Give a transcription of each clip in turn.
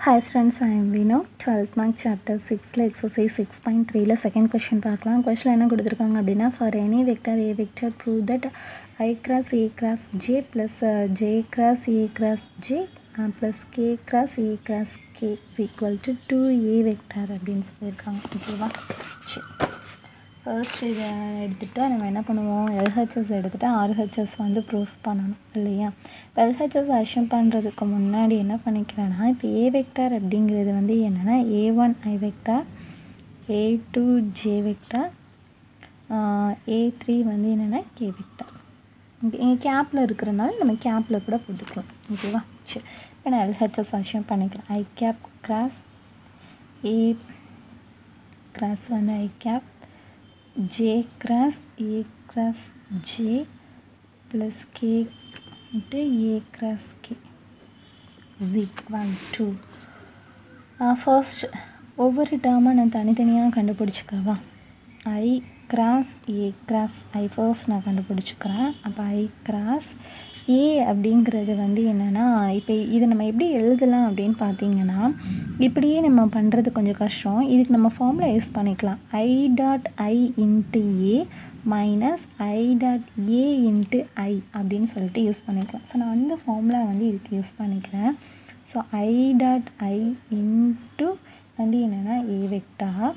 Hi students, I am Vino. 12th mark chapter 6ல exercise 6.3ல second question பார்க்கலாம் கொஷனில் என்ன கொடுத்துருக்காங்க அப்படின்னா for any vector a vector prove that i cross a cross j plus uh, j cross a cross j uh, plus k cross a cross k is equal to 2a vector அப்படின்னு சொல்லியிருக்காங்க ஓகேவா சரி first இதை எடுத்துகிட்டு நம்ம என்ன பண்ணுவோம் LHS எடுத்துகிட்டு ஆர்ஹெச்எஸ் வந்து ப்ரூஃப் பண்ணணும் இல்லையா எல்ஹெச்எஸ் அஷ்யூம் பண்ணுறதுக்கு முன்னாடி என்ன பண்ணிக்கிறேன்னா இப்போ ஏ வெக்டார் அப்படிங்கிறது வந்து என்னென்னா A one I vector A two J vector A three வந்து என்னென்னா கே வெக்டார் இங்கே கேப்பில் இருக்கிறனால நம்ம கேப்பில் கூட போட்டுக்கலாம் ஓகேவா சரி இப்போ நான் எல்ஹெச்எஸ் அஷ்யூம் பண்ணிக்கிறேன் I cap cross A cross வந்து I cap j cross a cross j plus k into a cross k is equal to first ஒவ்வொரு டேர்மாக நான் தனித்தனியாக கண்டுபிடிச்சிக்கவா I cross A cross I first நான் கண்டுபிடிச்சிக்கிறேன் அப்போ ஐ கிராஸ் ஏ அப்படிங்கிறது வந்து என்னென்னா இப்போ இது நம்ம எப்படி எழுதலாம் அப்படின்னு பார்த்தீங்கன்னா இப்படியே நம்ம பண்ணுறது கொஞ்சம் கஷ்டம் இதுக்கு நம்ம ஃபார்முலா யூஸ் பண்ணிக்கலாம் I dot I into A minus I dot A into I அப்படின்னு சொல்லிட்டு யூஸ் பண்ணிக்கலாம் ஸோ நான் அந்த ஃபார்முலா வந்து இதுக்கு யூஸ் பண்ணிக்கிறேன் so I dot I into வந்து என்னென்னா ஏ வெக்டார்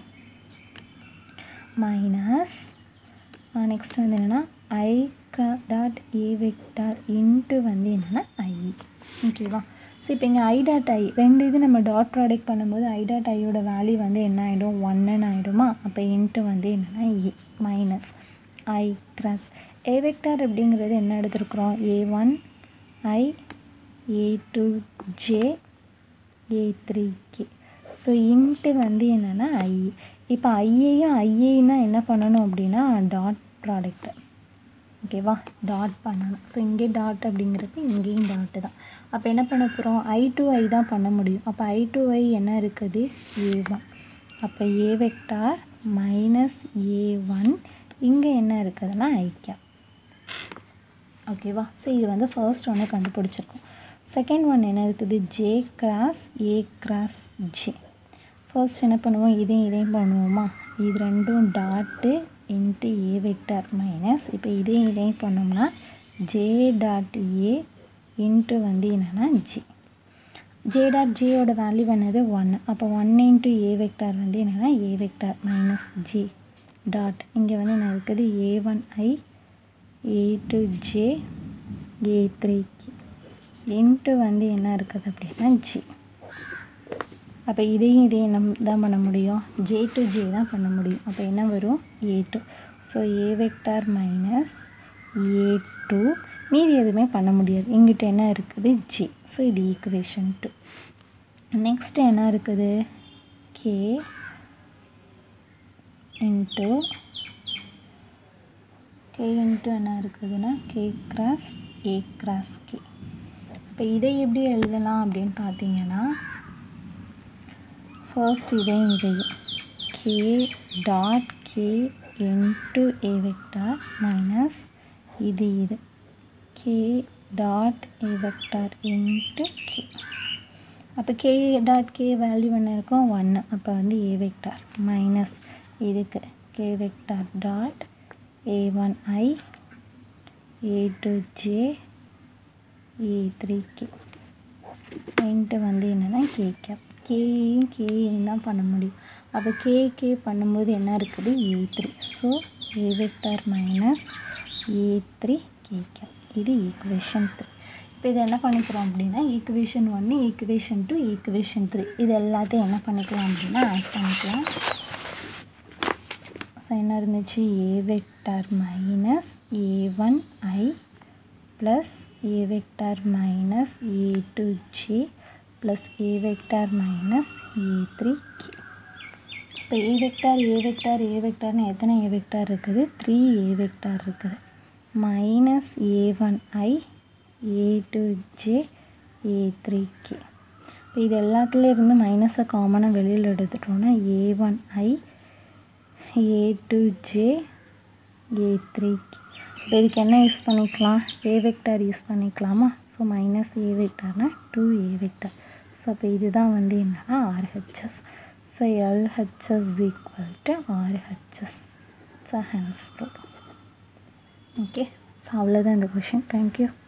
மைனஸ் நெக்ஸ்ட் வந்து என்னென்னா I dot A vector into வந்து என்னென்னா ஐ ஓகேவா ஸோ இப்போ இங்கே ஐ டாட் ஐ ரெண்டு இது நம்ம டாட் ப்ராடக்ட் பண்ணும்போது ஐ டாட் ஐயோட வேல்யூ வந்து என்ன ஆகிடும் ஒன்னுன்னு ஆகிடுமா அப்போ இன்ட்டு வந்து என்னென்னா A minus I cross A vector அப்படிங்கிறது என்ன எடுத்துருக்குறோம் A one I A two J A three K so into வந்து என்னென்னா ஐ இப்போ ஐயையும் ஐயைன்னா என்ன பண்ணணும் அப்படின்னா டாட் ப்ராடக்ட்டு ஓகேவா டாட் பண்ணணும் ஸோ இங்கே டாட் அப்படிங்கிறது இங்கேயும் டாட்டு தான் அப்போ என்ன பண்ண போகிறோம் ஐ டு ஐ தான் பண்ண முடியும் அப்போ ஐ டு ஐ என்ன இருக்குது ஏ ஒன் அப்போ A vector minus A one இங்கே என்ன இருக்குதுன்னா ஐக்கியா ஓகேவா ஸோ இது வந்து ஃபர்ஸ்ட் ஒன்று கண்டுபிடிச்சிருக்கோம் செகண்ட் ஒன் என்ன இருக்குது J cross A cross J first என்ன பண்ணுவோம் இதையும் இதையும் பண்ணுவோமா இது ரெண்டும் dot into A vector minus இப்போ இதையும் இதையும் பண்ணோம்னா ஜே டாட் ஏ இன்ட்டு வந்து என்னென்னா ஜி ஜே டாட் ஜேயோட வேல்யூ என்னது ஒன் அப்போ ஒன் இன்ட்டு ஏ வெக்டார் வந்து என்னென்னா A vector minus G dot இங்கே வந்து என்ன இருக்குது A one I A two J A த்ரீக்கு இன்ட்டு வந்து என்ன இருக்குது அப்படின்னா ஜி அப்போ இதையும் இதையும் நம் தான் பண்ண முடியும் ஜே டு ஜே தான் பண்ண முடியும் அப்போ என்ன வரும் A two so A vector minus A two மீதி எதுவுமே பண்ண முடியாது இங்கிட்ட என்ன இருக்குது ஜே ஸோ இது ஈக்குவேஷன் டூ நெக்ஸ்ட் என்ன இருக்குது கே இன்ட்டு கே இன்ட்டு என்ன இருக்குதுன்னா K cross A cross K இப்போ இதை எப்படி எழுதலாம் அப்படின்னு பார்த்தீங்கன்னா ஃபர்ஸ்ட் இதையும் இதையும் K dot K into A vector minus இது இது K dot A vector into K அப்போ கே டாட் கே வேல்யூ என்ன இருக்கும் ஒன்று அப்போ வந்து ஏ வெக்டார் மைனஸ் இதுக்கு K vector dot A one I A two J A three K into வந்து என்னென்னா கே கேப் கேயும் கேயும் தான் பண்ண முடியும் அப்போ கே கே பண்ணும்போது என்ன இருக்குது A three so A vector minus A three K cap இது ஈக்குவேஷன் த்ரீ இப்போ இது என்ன பண்ணிக்கிறோம் அப்படின்னா ஈக்குவேஷன் ஒன்று ஈக்குவேஷன் டூ ஈக்குவேஷன் த்ரீ இது எல்லாத்தையும் என்ன பண்ணிக்கலாம் அப்படின்னா ஆட் பண்ணிக்கலாம் ஸோ என்ன இருந்துச்சு A vector minus A one I plus A vector minus A two J plus A vector minus A three K இப்போ A vector A vector A வெக்டார்னு எத்தனை ஏ வெக்டார் இருக்குது த்ரீ ஏ வெக்டார் இருக்குது minus A one I A two J A three K இப்போ இது எல்லாத்துலேருந்து மைனஸை காமனாக வெளியில் எடுத்துட்டோன்னா A one I A two J A three K இப்போ இதுக்கு என்ன யூஸ் பண்ணிக்கலாம் ஏ வெக்டார் யூஸ் பண்ணிக்கலாமா ஸோ மைனஸ் ஏ வெக்டார்னா two A vector so so அப்போ இதுதான் வந்து என்னென்னா RHS so LHS equal to RHS so hence போடும் ஓகே ஸோ அவ்வளோதான் இந்த கொஷின் தேங்க்யூ